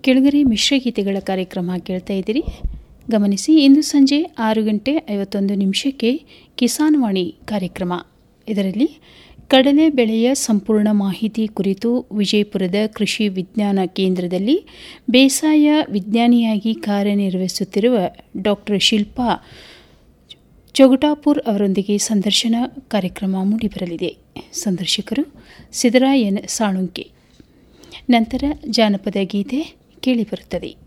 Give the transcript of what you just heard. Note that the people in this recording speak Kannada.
ಕೆಳಗರೆ ಮಿಶ್ರಗೀತೆಗಳ ಕಾರ್ಯಕ್ರಮ ಕೇಳ್ತಾ ಇದ್ದೀರಿ ಗಮನಿಸಿ ಇಂದು ಸಂಜೆ ಆರು ಗಂಟೆ ಐವತ್ತೊಂದು ನಿಮಿಷಕ್ಕೆ ಕಿಸಾನ್ ವಾಣಿ ಕಾರ್ಯಕ್ರಮ ಇದರಲ್ಲಿ ಕಡಲೆ ಬೆಳೆಯ ಸಂಪೂರ್ಣ ಮಾಹಿತಿ ಕುರಿತು ವಿಜಯಪುರದ ಕೃಷಿ ವಿಜ್ಞಾನ ಕೇಂದ್ರದಲ್ಲಿ ಬೇಸಾಯ ವಿಜ್ಞಾನಿಯಾಗಿ ಕಾರ್ಯನಿರ್ವಹಿಸುತ್ತಿರುವ ಡಾಕ್ಟರ್ ಶಿಲ್ಪಾ ಚೊಗಟಾಪುರ್ ಅವರೊಂದಿಗೆ ಸಂದರ್ಶನ ಕಾರ್ಯಕ್ರಮ ಮೂಡಿಬರಲಿದೆ ಸಂದರ್ಶಕರು ಸಿದ್ದರಾಯನ್ ಸಾಳುಂಕೆ ನಂತರ ಜಾನಪದ ಗೀತೆ ಕೇಳಿಬರುತ್ತದೆ